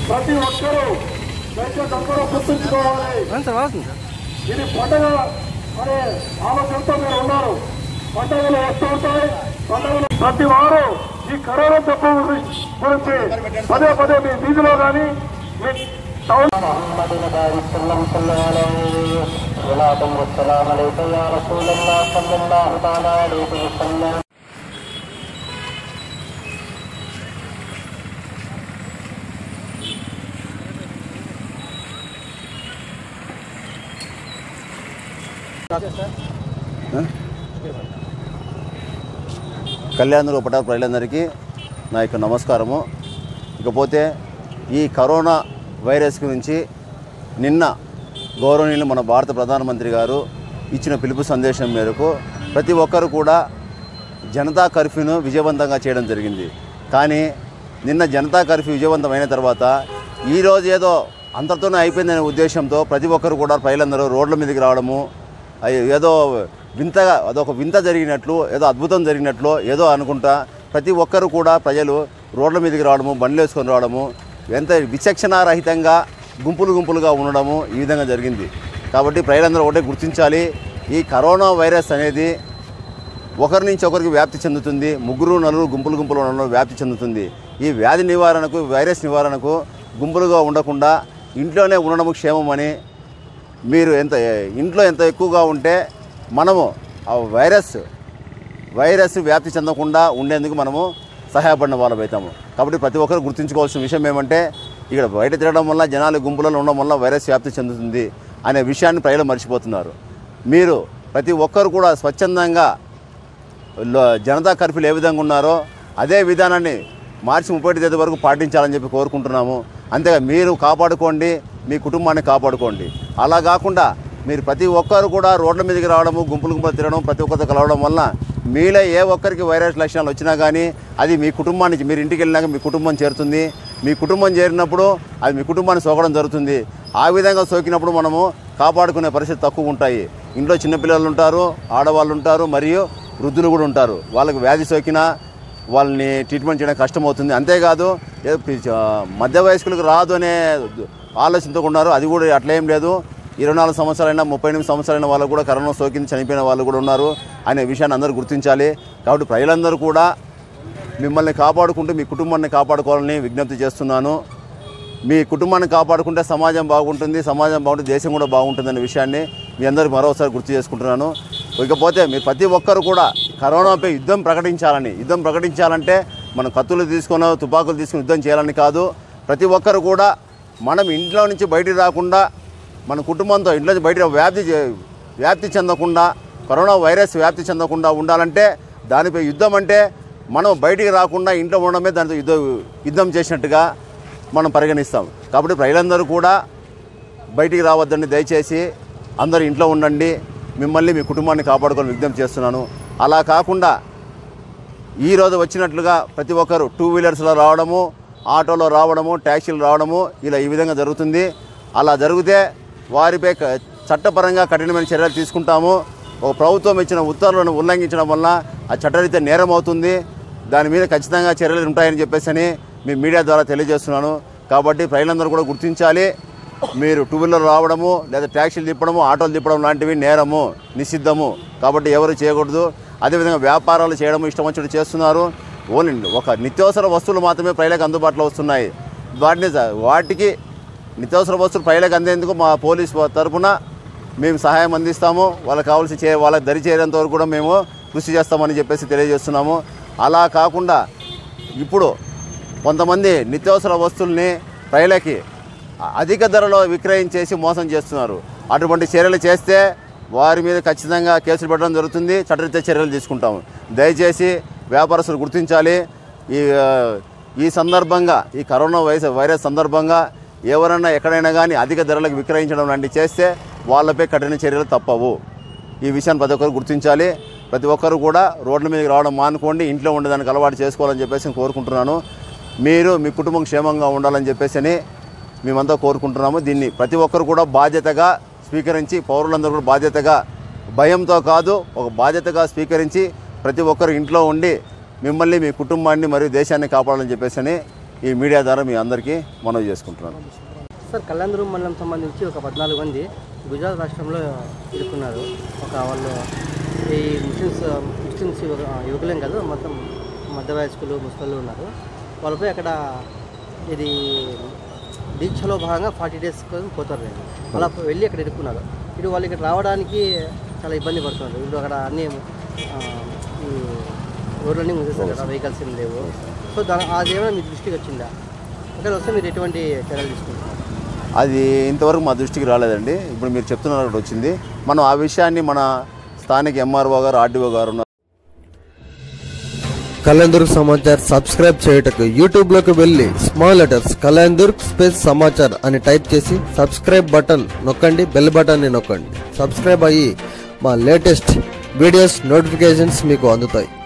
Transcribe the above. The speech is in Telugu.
ప్రతి ఒక్కరూ దయచేసి అందరూ గుర్తుంచుకోవాలి సార్ వాస్తుంది ఇది పండగ అనే ఆలోచనతో మీరు ఉన్నారు పండుగలు వస్తూ ఉంటాయి పండుగలు ప్రతి వారు ఈ కరోనా జబ్బు గురించి గురించి పదే పదే మీ వీధిలో కానీ మీ టౌన్ محمد بارك وسلم صلى عليه صلاة والسلام عليك يا رسول الله صلى الله تعالى عليه وسلم కళ్యాణ పటాల ప్రజలందరికీ నా యొక్క నమస్కారము ఇకపోతే ఈ కరోనా వైరస్ గురించి నిన్న గౌరవనీయులు మన భారత ప్రధానమంత్రి గారు ఇచ్చిన పిలుపు సందేశం మేరకు ప్రతి ఒక్కరు కూడా జనతా కర్ఫ్యూను విజయవంతంగా చేయడం జరిగింది కానీ నిన్న జనతా కర్ఫ్యూ విజయవంతమైన తర్వాత ఈరోజు ఏదో అంతటితోనే అయిపోయిందనే ఉద్దేశంతో ప్రతి ఒక్కరు కూడా ప్రజలందరూ రోడ్ల మీదకి రావడము అయ్యో ఏదో వింతగా అదొక వింత జరిగినట్లు ఏదో అద్భుతం జరిగినట్లు ఏదో అనుకుంటా ప్రతి ఒక్కరు కూడా ప్రజలు రోడ్ల మీదకి రావడము బండ్లు వేసుకొని రావడము ఎంత విచక్షణారహితంగా గుంపులు గుంపులుగా ఉండడము ఈ విధంగా జరిగింది కాబట్టి ప్రజలందరూ ఒకటే గుర్తించాలి ఈ కరోనా వైరస్ అనేది ఒకరి నుంచి ఒకరికి వ్యాప్తి చెందుతుంది ముగ్గురు నలుగురు గుంపులు గుంపులు ఉండడం వ్యాప్తి చెందుతుంది ఈ వ్యాధి నివారణకు వైరస్ నివారణకు గుంపులుగా ఉండకుండా ఇంట్లోనే ఉండడం క్షేమమని మీరు ఎంత ఇంట్లో ఎంత ఎక్కువగా ఉంటే మనము ఆ వైరస్ వైరస్ వ్యాప్తి చెందకుండా ఉండేందుకు మనము సహాయపడిన వాళ్ళం అవుతాము కాబట్టి ప్రతి ఒక్కరు గుర్తుంచుకోవాల్సిన విషయం ఏమంటే ఇక్కడ బయట తిరగడం వల్ల జనాలు గుంపులలో ఉండడం వల్ల వైరస్ వ్యాప్తి చెందుతుంది అనే విషయాన్ని ప్రజలు మర్చిపోతున్నారు మీరు ప్రతి ఒక్కరు కూడా స్వచ్ఛందంగా లో- జనతా కర్ఫ్యూలు ఏ విధంగా ఉన్నారో అదే విధానాన్ని మార్చి ముప్పై తేదీ వరకు పాటించాలని చెప్పి కోరుకుంటున్నాము అంతేగా మీరు కాపాడుకోండి మీ కుటుంబాన్ని కాపాడుకోండి అలా కాకుండా మీరు ప్రతి ఒక్కరు కూడా రోడ్ల మీదకి రావడము గుంపులు గుంపులు తిరగడం ప్రతి ఒక్కరితో కలవడం వల్ల మీలో ఏ ఒక్కరికి వైరస్ లక్షణాలు వచ్చినా కానీ అది మీ కుటుంబానికి మీరు ఇంటికి వెళ్ళినాక మీ కుటుంబం చేరుతుంది మీ కుటుంబం చేరినప్పుడు అది మీ కుటుంబాన్ని సోకడం జరుగుతుంది ఆ విధంగా సోకినప్పుడు మనము కాపాడుకునే పరిస్థితి తక్కువ ఉంటాయి ఇంట్లో చిన్నపిల్లలు ఉంటారు ఆడవాళ్ళు ఉంటారు మరియు వృద్ధులు కూడా ఉంటారు వాళ్ళకి వ్యాధి సోకినా వాళ్ళని ట్రీట్మెంట్ చేయడం కష్టమవుతుంది అంతేకాదు ఏదో పి- ఆ, మధ్య వయస్కులకు రాదు అనే ఆలోచనతో ఉన్నారు అది కూడా అట్లేం లేదు ఇరవై నాలుగు సంవత్సరాలైనా ముప్పై ఎనిమిది సంవత్సరాలైన వాళ్ళు కూడా కరోనా సోకింది చనిపోయిన వాళ్ళు కూడా ఉన్నారు అనే విషయాన్ని అందరూ గుర్తించాలి కాబట్టి ప్రజలందరూ కూడా మిమ్మల్ని కాపాడుకుంటూ మీ కుటుంబాన్ని కాపాడుకోవాలని విజ్ఞప్తి చేస్తున్నాను మీ కుటుంబాన్ని కాపాడుకుంటే సమాజం బాగుంటుంది సమాజం బాగుంటే దేశం కూడా బాగుంటుందనే విషయాన్ని మీ అందరికి మరోసారి గుర్తు చేసుకుంటున్నాను ఇకపోతే మీరు ప్రతి ఒక్కరు కూడా కరోనాపై యుద్ధం ప్రకటించాలని యుద్ధం ప్రకటించాలంటే మనం కత్తులు తీసుకొని తుపాకులు తీసుకుని యుద్ధం చేయాలని కాదు ప్రతి ఒక్కరు కూడా మనం ఇంట్లో నుంచి బయటికి రాకుండా మన కుటుంబంతో ఇంట్లో నుంచి బయట వ్యాప్తి చే- వ్యాప్తి చెందకుండా కరోనా వైరస్ వ్యాప్తి చెందకుండా ఉండాలంటే దానిపై యుద్ధం అంటే మనం బయటికి రాకుండా ఇంట్లో ఉండడమే దానితో యుద్ధం యుద్ధం చేసినట్టుగా మనం పరిగణిస్తాం కాబట్టి ప్రజలందరూ కూడా బయటికి రావద్దండి దయచేసి అందరూ ఇంట్లో ఉండండి మిమ్మల్ని మీ కుటుంబాన్ని కాపాడుకొని విజ్ఞప్తి చేస్తున్నాను అలా కాకుండా ఈ రోజు వచ్చినట్లుగా ప్రతి ఒక్కరు టూ వీలర్స్లో రావడము ఆటోలో రావడము ట్యాక్సీలు రావడము ఇలా ఈ విధంగా జరుగుతుంది అలా జరిగితే వారిపై క- చట్టపరంగా కఠినమైన చర్యలు తీసుకుంటాము ఒక ప్రభుత్వం ఇచ్చిన ఉత్తర్వులను ఉల్లంఘించడం వల్ల ఆ చట్టరీత్యా నేరం అవుతుంది దాని మీద ఖచ్చితంగా చర్యలు ఉంటాయని చెప్పేసి అని మీ మీడియా ద్వారా తెలియజేస్తున్నాను కాబట్టి ప్రజలందరూ కూడా గుర్తించాలి మీరు టూ వీలర్ రావడము లేదా ట్యాక్సీలు తిప్పడము ఆటోలు తిప్పడం లాంటివి నేరము నిషిద్ధము కాబట్టి ఎవరు చేయకూడదు అదేవిధంగా వ్యాపారాలు చేయడం ఇష్టం వచ్చినట్టు చేస్తున్నారు ఓన్లీ ఒక నిత్యావసర వస్తువులు మాత్రమే ప్రజలకు అందుబాటులో వస్తున్నాయి వాటిని స- వాటికి నిత్యావసర వస్తువులు ప్రజలకు అందేందుకు మా పోలీస్ తరపున మేము సహాయం అందిస్తాము వాళ్ళకి కావాల్సి చే వాళ్ళకి దరి చేరేంత వరకు కూడా మేము కృషి చేస్తామని చెప్పేసి తెలియజేస్తున్నాము అలా కాకుండా ఇప్పుడు కొంతమంది నిత్యావసర వస్తువుల్ని ప్రజలకి అధిక ధరలో విక్రయించేసి మోసం చేస్తున్నారు అటువంటి చర్యలు చేస్తే వారి మీద ఖచ్చితంగా కేసులు పెట్టడం జరుగుతుంది చట్టరీత్యా చర్యలు తీసుకుంటాము దయచేసి వ్యాపారస్తులు గుర్తించాలి ఈ ఆ, ఈ సందర్భంగా ఈ కరోనా వైరస్ వైరస్ సందర్భంగా ఎవరైనా ఎక్కడైనా కానీ అధిక ధరలకు విక్రయించడం లాంటివి చేస్తే వాళ్ళపై కఠిన చర్యలు తప్పవు ఈ విషయాన్ని ప్రతి ఒక్కరు గుర్తించాలి ప్రతి ఒక్కరు కూడా రోడ్ల మీదకి రావడం మానుకోండి ఇంట్లో ఉండేదానికి అలవాటు చేసుకోవాలని చెప్పేసి నేను కోరుకుంటున్నాను మీరు మీ కుటుంబం క్షేమంగా ఉండాలని చెప్పేసి అని మేమంతా కోరుకుంటున్నాము దీన్ని ప్రతి ఒక్కరు కూడా బాధ్యతగా స్వీకరించి పౌరులందరూ కూడా బాధ్యతగా భయంతో కాదు ఒక బాధ్యతగా స్వీకరించి ప్రతి ఒక్కరు ఇంట్లో ఉండి మిమ్మల్ని మీ కుటుంబాన్ని మరియు దేశాన్ని కాపాడాలని చెప్పేసి అని ఈ మీడియా ద్వారా మీ అందరికీ మనవి చేసుకుంటున్నాను సార్ కళ్యాణదురు మండలం సంబంధించి ఒక పద్నాలుగు మంది గుజరాత్ రాష్ట్రంలో ఇరుక్కున్నారు ఒక వాళ్ళు ఈ ముస్లిమ్స్ ముస్లిమ్స్ యువ- యువకులేం కాదు మొత్తం మధ్య వయస్కులు ముసలు ఉన్నారు వాళ్ళపై అక్కడ ఇది దీక్షలో భాగంగా ఫార్టీ డేస్ కోసం పోతారు వీళ్ళు. అలా వెళ్ళి అక్కడ ఇరుక్కున్నారు ఇటు వాళ్ళు ఇక్కడ రావడానికి చాలా ఇబ్బంది పడుతున్నారు ఇప్పుడు అక్కడ అన్ని ఆ, ఈ రోడ్లన్నీ మూసేస్తారు కదా వెహికల్స్ ఏం లేవు సో దాని అది ఏమైనా మీ దృష్టికి వచ్చిందా అక్కడ వస్తే మీరు ఎటువంటి చర్యలు తీసుకుంటారు అది ఇంతవరకు మా దృష్టికి రాలేదండి ఇప్పుడు మీరు చెప్తున్నారు ఒకటి వచ్చింది మనం ఆ విషయాన్ని మన స్థానిక ఎంఆర్ఓ గారు ఆర్డీఓ గారు ఉన్నారు. కళ్యాణదుర్గ్ సమాచార్ సబ్స్క్రైబ్ చేయుటకు యూట్యూబ్ లోకి వెళ్ళి small letters Kalyandurg space Samachar అని టైప్ చేసి సబ్స్క్రైబ్ బటన్ నొక్కండి బెల్ బటన్ ని నొక్కండి సబ్స్క్రైబ్ అయ్యి మా లేటెస్ట్ వీడియోస్ నోటిఫికేషన్స్ మీకు అందుతాయి